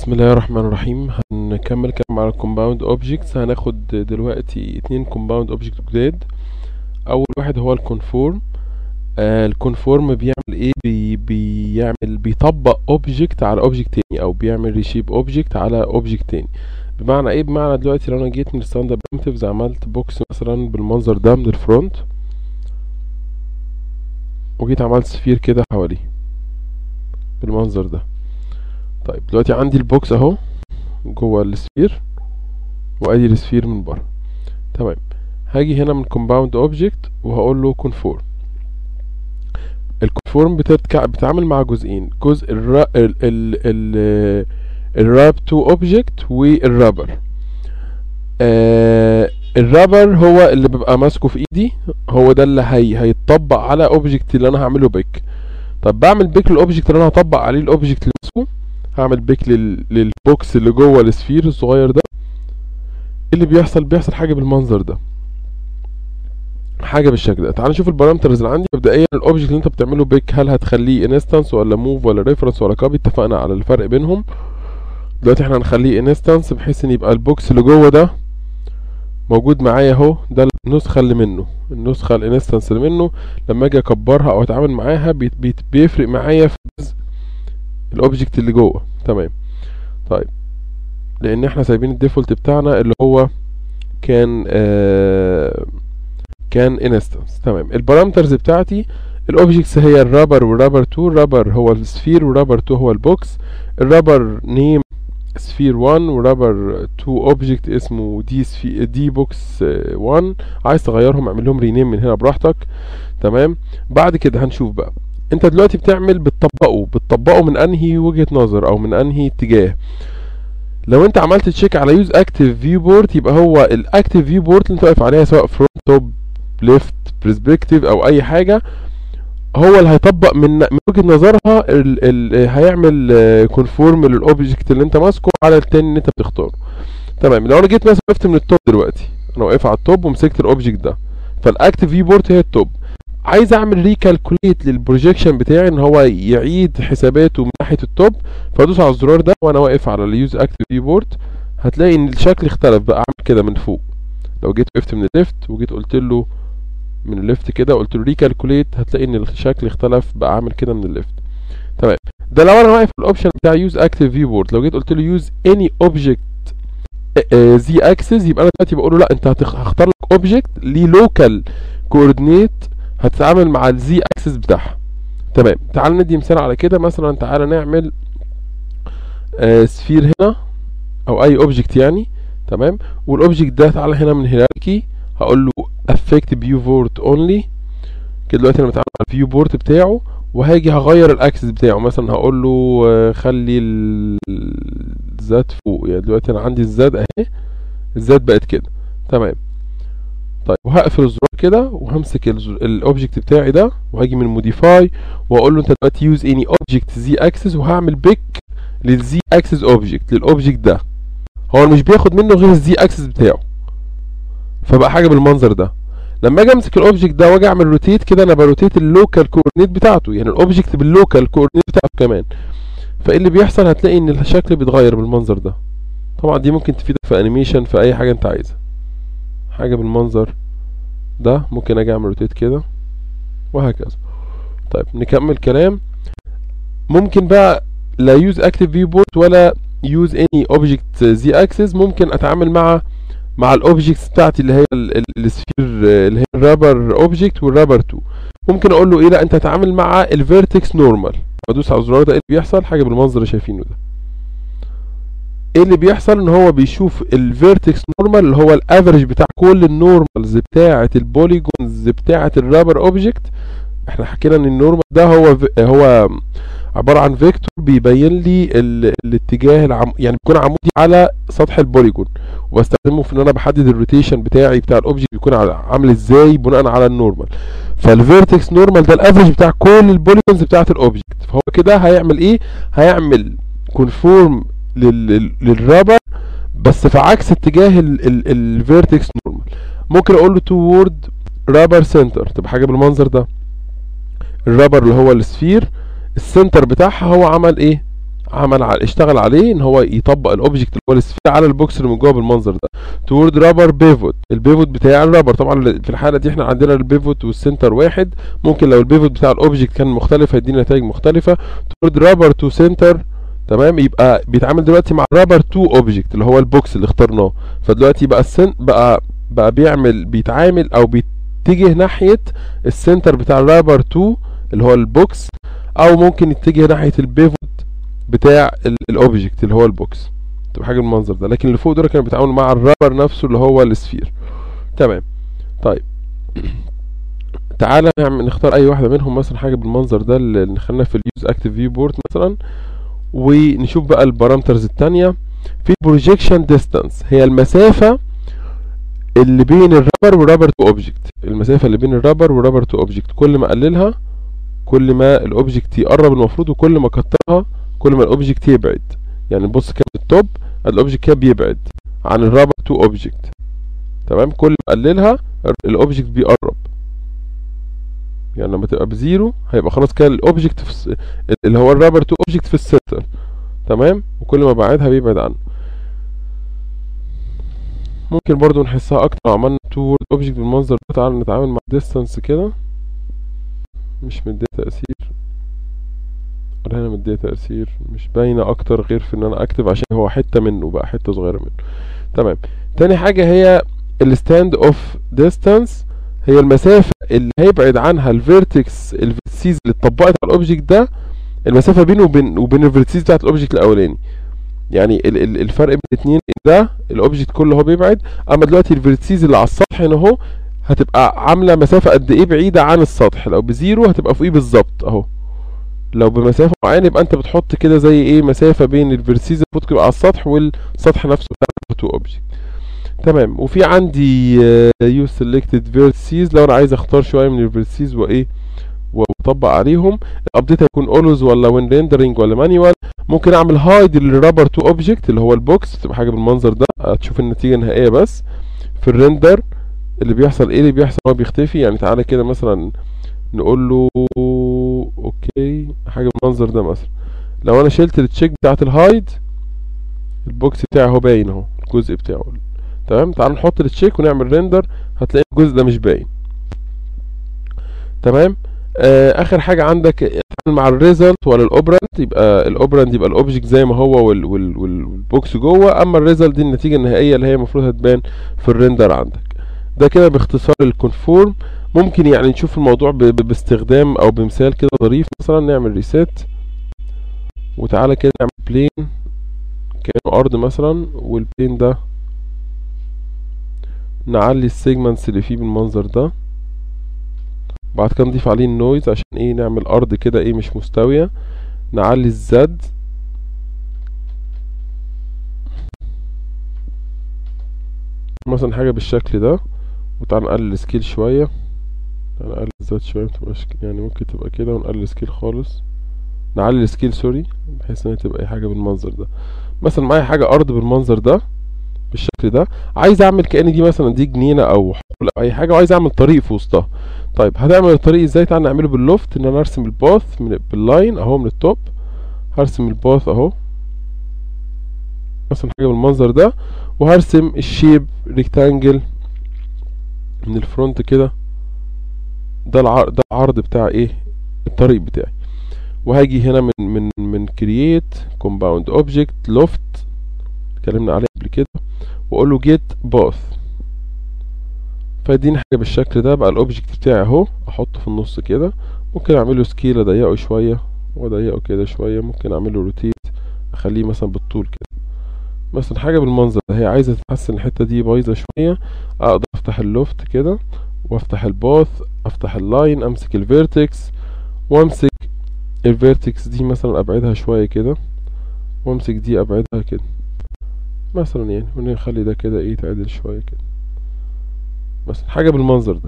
بسم الله الرحمن الرحيم هنكمل كلام على الكومباوند اوبجكتس هناخد دلوقتي اتنين كومباوند اوبجكت جداد اول واحد هو الكونفورم آه الكونفورم بيعمل ايه بي بيعمل بيطبق اوبجكت على اوبجكت تاني او بيعمل ريشيب اوبجكت على اوبجكت تاني بمعنى ايه بمعنى دلوقتي لو انا جيت من الستاندرد بريمتيفز عملت بوكس مثلا بالمنظر ده من الفرونت وجيت عملت سفير كده حواليه بالمنظر ده طيب دلوقتي عندي البوكس اهو جوه السفير وادي السفير من بره تمام هاجي هنا من كومباوند اوبجكت وهقول له كونفورم الكونفورم بتتكع... بتتعامل مع جزئين جزء الرا... ال ال ال الراب تو اوبجكت والرابر آه الرابر هو اللي ببقى ماسكه في ايدي هو ده اللي هي... هيتطبق على اوبجكت اللي انا هعمله بيك طب بعمل بيك للاوبجكت اللي انا هطبق عليه الاوبجكت اللي ماسكه هعمل بيك لل... للبوكس اللي جوه السفير الصغير ده اللي بيحصل بيحصل حاجه بالمنظر ده حاجه بالشكل ده تعال نشوف البارامترز اللي عندي مبدئيا الاوبجكت اللي انت بتعمله بيك هل هتخليه انستنس ولا موف ولا ريفرنس ولا كوبي اتفقنا على الفرق بينهم دلوقتي احنا هنخليه انستنس بحيث ان يبقى البوكس اللي جوه ده موجود معايا اهو ده النسخه اللي منه النسخه الانستنس اللي منه لما اجي اكبرها او اتعامل معاها بيت بيت بيفرق معايا في جزء الاوبجكت اللي جوه تمام طيب لان احنا سايبين الديفولت بتاعنا اللي هو كان آه كان انستنس تمام البارامترز بتاعتي الاوبجكتس هي الرابر والرابر 2 الرابر هو السفير والرابر 2 هو البوكس الرابر نيم سفير 1 ورابر 2 اوبجكت اسمه دي سفي دي بوكس 1 عايز تغيرهم اعمل لهم رينيم من هنا براحتك تمام بعد كده هنشوف بقى انت دلوقتي بتعمل بتطبقه بتطبقه من انهي وجهة نظر او من انهي اتجاه لو انت عملت تشيك على يوز اكتيف فيو بورت يبقى هو الاكتيف فيو بورت اللي انت واقف عليها سواء فرونت توب ليفت برسبكتيف او اي حاجه هو اللي هيطبق من من وجهه نظرها ال ال هيعمل كونفورم للاوبجكت اللي انت ماسكه على التاني اللي انت بتختاره تمام لو انا جيت مثلا وقفت من التوب دلوقتي انا واقف على التوب ومسكت الاوبجكت ده فالاكتيف فيو بورت هي التوب عايز اعمل ريكالكوليت للبروجيكشن بتاعي ان هو يعيد حساباته من ناحيه التوب فادوس على الزرار ده وانا واقف على اليوز اكتيف فيو بورت هتلاقي ان الشكل اختلف بقى اعمل كده من فوق لو جيت وقفت من الليفت وجيت قلت له من الليفت كده قلت له ريكالكوليت هتلاقي ان الشكل اختلف بقى عامل كده من الليفت تمام ده لو انا واقف في الاوبشن بتاع يوز اكتيف فيو بورد لو جيت قلت له يوز اني اوبجكت زي اكسس يبقى انا دلوقتي بقول له لا انت هختار لك اوبجكت ليه لوكال كوردينيت هتتعامل مع الزي اكسس بتاعها تمام تعال ندي مثال على كده مثلا تعال نعمل آه سفير هنا او اي اوبجكت يعني تمام والاوبجكت ده تعالى هنا من هيراركي هقول له affect view port only كده دلوقتي انا بتعامل على الفيو بورت بتاعه وهاجي هغير الاكسس بتاعه مثلا هقول له خلي الزاد فوق يعني دلوقتي انا عندي الزاد اهي الزاد بقت كده تمام طيب وهقفل الزرار كده وهمسك الاوبجكت بتاعي ده وهاجي من موديفاي واقول له انت دلوقتي يوز اني اوبجكت زي اكسس وهعمل بيك للزي اكسس اوبجكت للاوبجكت ده هو مش بياخد منه غير الزي اكسس بتاعه فبقى حاجه بالمنظر ده لما اجي امسك الاوبجكت ده واجي اعمل روتيت كده انا بروتيت اللوكال كوردينيت بتاعته يعني الاوبجكت باللوكال كوردينيت بتاعته كمان فايه اللي بيحصل هتلاقي ان الشكل بيتغير بالمنظر ده طبعا دي ممكن تفيدك في انيميشن في اي حاجه انت عايزها حاجه بالمنظر ده ممكن اجي اعمل روتيت كده وهكذا طيب نكمل كلام ممكن بقى لا يوز اكتيف فيو بورت ولا يوز اني اوبجكت زي اكسس ممكن اتعامل مع مع الاوبجكتس بتاعتي اللي هي السفير اللي هي الرابر اوبجكت والرابر 2 ممكن اقول له ايه لا انت هتتعامل مع الفيرتكس نورمال بدوس على الزرار ده ايه اللي بيحصل حاجه بالمنظر اللي شايفينه ده ايه اللي بيحصل ان هو بيشوف الفيرتكس نورمال اللي هو الافرج بتاع كل النورمالز بتاعه البوليجونز بتاعه الرابر اوبجكت احنا حكينا ان النورمال ده هو هو عباره عن فيكتور بيبين لي الاتجاه العم... يعني بيكون عمودي على سطح البوليجون وبستخدمه في ان انا بحدد الروتيشن بتاعي بتاع الاوبجكت بيكون عامل ازاي بناء على النورمال فالفيرتكس نورمال ده الافرج بتاع كل البوليجونز بتاعه الاوبجكت فهو كده هيعمل ايه هيعمل كونفورم لل... للرابر بس في عكس اتجاه الفيرتكس نورمال ممكن اقول له توورد رابر سنتر تبقى حاجه بالمنظر ده الرابر اللي هو السفير السنتر بتاعها هو عمل ايه عمل على اشتغل عليه ان هو يطبق الاوبجكت اللي هو السفير على البوكس اللي من جوه بالمنظر ده تورد رابر بيفوت البيفوت بتاع الرابر طبعا في الحاله دي احنا عندنا البيفوت والسنتر واحد ممكن لو البيفوت بتاع الاوبجكت كان مختلف هيدينا نتائج مختلفه تورد رابر تو سنتر تمام يبقى بيتعامل دلوقتي مع الرابر تو اوبجكت اللي هو البوكس اللي اخترناه فدلوقتي بقى السن بقى بقى بيعمل بيتعامل او بيتجه ناحيه السنتر بتاع الرابر 2 اللي هو البوكس او ممكن يتجه ناحيه البيفوت بتاع الاوبجكت اللي هو البوكس تبقى حاجه بالمنظر ده لكن اللي فوق دول كانوا بيتعاملوا مع الرابر نفسه اللي هو السفير تمام طيب تعالى نعمل نختار اي واحده منهم مثلا حاجه بالمنظر ده اللي نخلينا في اليوز اكتيف فيو بورد مثلا ونشوف بقى البارامترز التانية في بروجيكشن ديستانس هي المسافة اللي بين الرابر والرابر تو اوبجكت المسافة اللي بين الرابر والرابر تو اوبجكت كل ما اقللها كل ما الاوبجكت يقرب المفروض وكل ما كترها كل ما الاوبجكت يبعد يعني نبص كده التوب الاوبجكت كده بيبعد عن الرابر تو اوبجكت تمام كل ما اقللها الاوبجكت بيقرب يعني لما تبقى بزيرو هيبقى خلاص كده الاوبجكت في اللي هو الرابر تو اوبجكت في السنتر تمام وكل ما بعدها بيبعد عنه ممكن برضو نحسها اكتر لو عملنا تو وورد اوبجكت بالمنظر ده تعالى نتعامل مع ديستانس كده مش مديه تأثير ولا هنا مديه تأثير مش باينة اكتر غير في ان انا اكتب عشان هو حتة منه بقى حتة صغيرة منه تمام تاني حاجة هي الستاند اوف ديستانس هي المسافة اللي هيبعد عنها الفيرتكس الفيرتسيز اللي اتطبقت على الاوبجكت ده المسافة بينه وبين وبين الفيرتسيز بتاعت الاوبجكت الاولاني يعني ال ال الفرق بين الاثنين ده الاوبجكت كله هو بيبعد اما دلوقتي الفيرتسيز اللي على السطح هنا اهو هتبقى عاملة مسافة قد ايه بعيدة عن السطح لو بزيرو هتبقى فوقيه بالظبط اهو لو بمسافة معينة يبقى انت بتحط كده زي ايه مسافة بين الفيرتسيز المفروض تبقى على السطح والسطح نفسه بتاع تو اوبجكت تمام وفي عندي يو سيلكتد فيرتسيز لو انا عايز اختار شويه من الفيرتسيز وايه واطبق عليهم الابديت هيكون اولوز ولا وين ريندرنج ولا مانيوال ممكن اعمل هايد للرابر تو اوبجكت اللي هو البوكس تبقى حاجه بالمنظر ده هتشوف النتيجه النهائيه بس في الريندر اللي بيحصل ايه اللي بيحصل هو بيختفي يعني تعالى كده مثلا نقول له اوكي حاجه بالمنظر ده مثلا لو انا شلت التشيك بتاعت الهايد البوكس بتاعي اهو باين اهو الجزء بتاعه تمام تعال نحط التشيك ونعمل ريندر هتلاقي الجزء ده مش باين تمام آه اخر حاجه عندك اتعامل مع الريزلت ولا الاوبرنت يبقى الاوبرنت يبقى الاوبجكت زي ما هو وال وال والبوكس جوه اما الريزلت دي النتيجه النهائيه اللي هي المفروض هتبان في الريندر عندك ده كده باختصار الكونفورم ممكن يعني نشوف الموضوع باستخدام او بمثال كده ظريف مثلا نعمل ريسيت وتعالى كده نعمل بلين كانه ارض مثلا والبلين ده نعلي السيجمنتس اللي فيه بالمنظر ده بعد كده نضيف عليه النويز عشان ايه نعمل ارض كده ايه مش مستوية نعلي الزد مثلا حاجة بالشكل ده وتعال نقلل السكيل شوية تعال نقلل الزد شوية متبقاش يعني ممكن تبقى كده ونقلل السكيل خالص نعلي السكيل سوري بحيث ان تبقى اي حاجة بالمنظر ده مثلا معايا حاجة ارض بالمنظر ده بالشكل ده عايز اعمل كأن دي مثلا دي جنينة او حقل او اي حاجة وعايز اعمل طريق في وسطها طيب هتعمل الطريق ازاي تعال نعمله باللوفت ان انا ارسم الباث من باللاين اهو من التوب هرسم الباث اهو مثلا حاجة بالمنظر ده وهرسم الشيب ريكتانجل من الفرونت كده ده العرض ده العرض بتاع ايه الطريق بتاعي وهاجي هنا من من من كرييت كومباوند اوبجكت لوفت اتكلمنا عليه قبل كده واقول له جيت باث فيديني حاجه بالشكل ده بقى الاوبجكت بتاعي اهو احطه في النص كده ممكن اعمل له سكيل اضيقه شويه واضيقه كده شويه ممكن اعمل له روتيت اخليه مثلا بالطول كده مثلا حاجه بالمنظر ده هي عايزه تتحسن الحته دي بايظه شويه اقدر افتح اللوفت كده وافتح الباث افتح اللاين امسك الفيرتكس وامسك الفيرتكس دي مثلا ابعدها شويه كده وامسك دي ابعدها كده مثلا يعني ونخلي ده كده ايه يتعدل شويه كده مثلا حاجه بالمنظر ده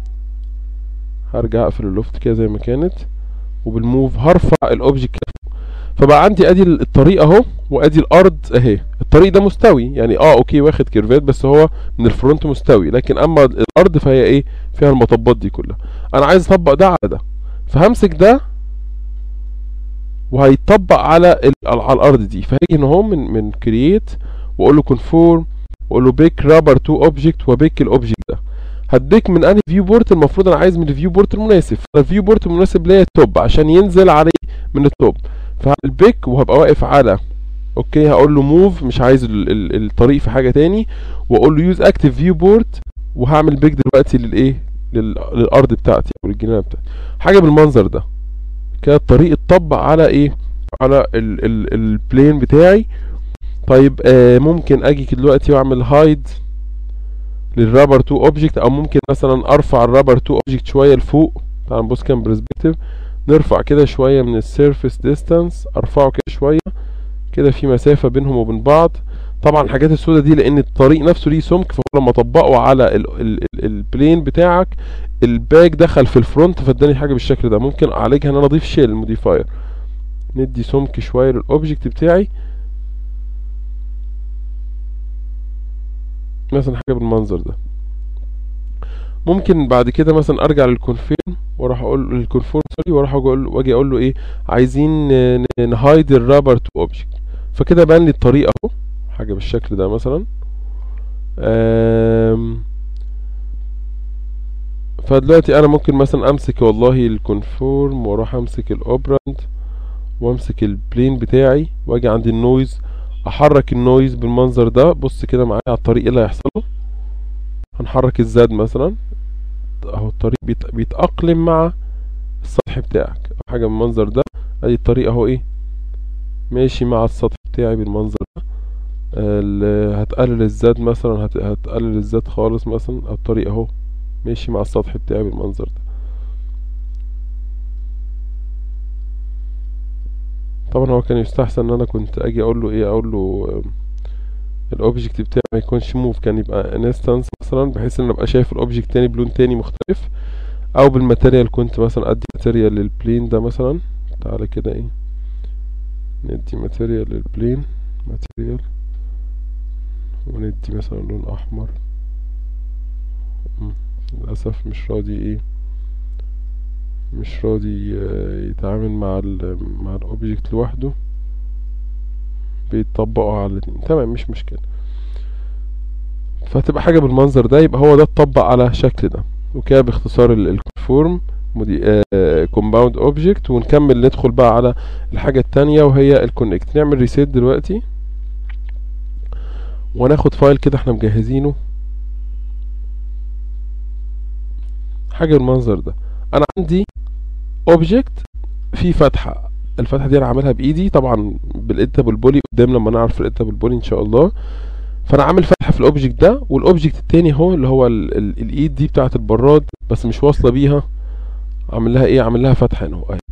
هرجع اقفل اللوفت كده زي ما كانت وبالموف هرفع الاوبجكت فبقى عندي ادي الطريق اهو وادي الارض اهي الطريق ده مستوي يعني اه اوكي واخد كيرفات بس هو من الفرونت مستوي لكن اما الارض فهي ايه فيها المطبات دي كلها انا عايز اطبق ده على ده فهمسك ده وهيطبق على ال- على الارض دي فهيجي هنا اهو من من كرييت واقول له كونفورم واقول له بيك رابر تو اوبجكت وبيك الاوبجكت ده هديك من انهي فيو بورت المفروض انا عايز من الفيو بورت المناسب فالفيو بورت المناسب ليا التوب عشان ينزل عليه من التوب فهعمل بيك وهبقى واقف على اوكي هقول له موف مش عايز ال ال الطريق في حاجه تاني واقول له يوز اكتيف فيو بورت وهعمل بيك دلوقتي للايه لل- للارض بتاعتي او للجنينه بتاعتي حاجه بالمنظر ده كده الطريق اتطبق على ايه على ال ال البلين بتاعي طيب آه ممكن اجي كده دلوقتي واعمل هايد للرابر تو اوبجكت او ممكن مثلا ارفع الرابر تو اوبجكت شويه لفوق تعال نبص كام برسبكتيف نرفع كده شويه من السيرفيس ديستانس ارفعه كده شويه كده في مسافه بينهم وبين بعض طبعا الحاجات السوداء دي لان الطريق نفسه ليه سمك فهو لما اطبقه على ال ال ال البلين بتاعك الباك دخل في الفرونت فاداني حاجه بالشكل ده ممكن اعالجها ان انا اضيف شيل موديفاير ندي سمك شويه للاوبجكت بتاعي مثلا حاجه بالمنظر ده ممكن بعد كده مثلا ارجع للكونفيرم واروح اقول للكونفورم سوري واروح اقول واجي اقول له ايه عايزين ن- ن- نهايد الرابر تو اوبجكت فكده بان لي الطريق اهو حاجه بالشكل ده مثلا أم فدلوقتي انا ممكن مثلا امسك والله الكونفورم واروح امسك الاوبراند وامسك البلين بتاعي واجي عند النويز احرك النويز بالمنظر ده بص كده معايا على الطريق ايه اللي هيحصل له هنحرك الزاد مثلا اهو الطريق بيت... بيتأقلم مع السطح بتاعك أو حاجة بالمنظر ده ادي الطريق اهو ايه ماشي مع السطح بتاعي بالمنظر ده ال- هتقلل الزاد مثلا هت... هتقلل الزاد خالص مثلا الطريق اهو ماشي مع السطح بتاعي بالمنظر ده طبعا هو كان يستحسن ان انا كنت اجي اقول له ايه اقول له الاوبجكت بتاعي ما يكونش موف كان يبقى انستنس مثلا بحيث ان ابقى شايف الاوبجكت تاني بلون تاني مختلف او بالماتيريال كنت مثلا ادي ماتيريال للبلين ده مثلا تعالى كده ايه ندي ماتيريال للبلين ماتيريال وندي مثلا لون احمر مم، للاسف مش راضي ايه مش راضي آه، يتعامل مع ال مع الاوبجكت لوحده بيتطبقوا على الاتنين تمام مش مشكلة فهتبقى حاجة بالمنظر ده يبقى هو ده اتطبق على شكل ده وكده باختصار الكونفورم كومباوند اوبجكت ونكمل ندخل بقى على الحاجة التانية وهي الكونكت نعمل ريسيت دلوقتي وناخد فايل كده احنا مجهزينه حاجة بالمنظر ده انا عندي اوبجكت فيه فتحة الفتحة دي انا عاملها بايدي طبعا بالاديتابل بولي قدام لما نعرف الاديتابل بولي ان شاء الله فانا عامل فتحة في الاوبجكت ده والاوبجكت التاني اهو اللي هو ال ال الايد دي بتاعة البراد بس مش واصلة بيها عامل لها ايه عامل لها فتحة هنا اهو اهي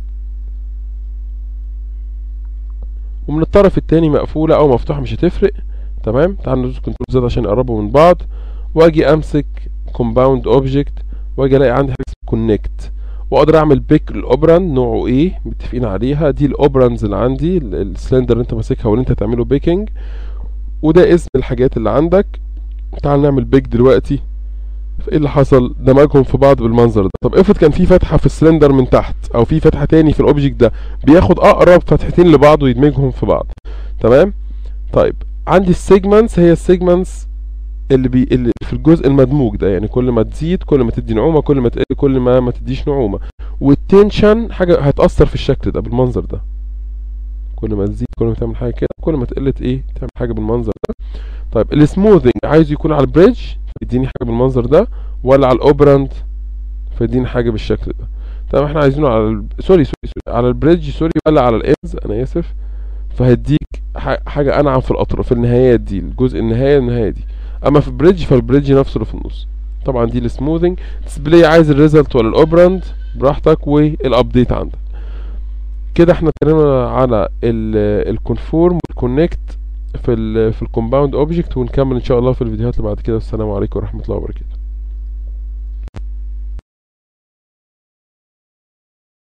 ومن الطرف التاني مقفولة او مفتوحة مش هتفرق تمام تعال ندوس كنترول زد عشان يقربوا من بعض واجي امسك كومباوند اوبجكت واجي الاقي عندي حاجة كونكت واقدر اعمل بيك الاوبراند نوعه ايه متفقين عليها دي الاوبراندز اللي عندي ال- السلندر اللي انت ماسكها واللي انت هتعمله بيكنج وده اسم الحاجات اللي عندك تعال نعمل بيك دلوقتي ايه اللي حصل دمجهم في بعض بالمنظر ده طب افرض كان في فتحه في السلندر من تحت او في فتحه تاني في الاوبجكت ده بياخد اقرب فتحتين لبعض ويدمجهم في بعض تمام طيب عندي السيجمنتس هي السيجمنتس اللي بي اللي في الجزء المدموج ده يعني كل ما تزيد كل ما تدي نعومه كل ما تقل كل ما ما تديش نعومه والتنشن حاجه هتاثر في الشكل ده بالمنظر ده كل ما تزيد كل ما تعمل حاجه كده كل ما تقلت ايه تعمل حاجه بالمنظر ده طيب السموذنج عايز يكون على البريدج فيديني حاجه بالمنظر ده ولا على الاوبراند فيديني حاجه بالشكل ده طب احنا عايزينه على ال... سوري سوري سوري على البريدج سوري ولا على الانز انا اسف فهديك ح- حاجه انعم في الاطراف في النهايات دي الجزء النهايه النهايه دي اما في البريدج فالبريدج نفسه اللي في النص طبعا دي السموذنج ديسبلاي عايز الريزلت ولا الاوبراند براحتك والابديت عندك كده احنا اتكلمنا على الكونفورم والكونكت في ال في الكومباوند اوبجكت ونكمل ان شاء الله في الفيديوهات اللي بعد كده والسلام عليكم ورحمه الله وبركاته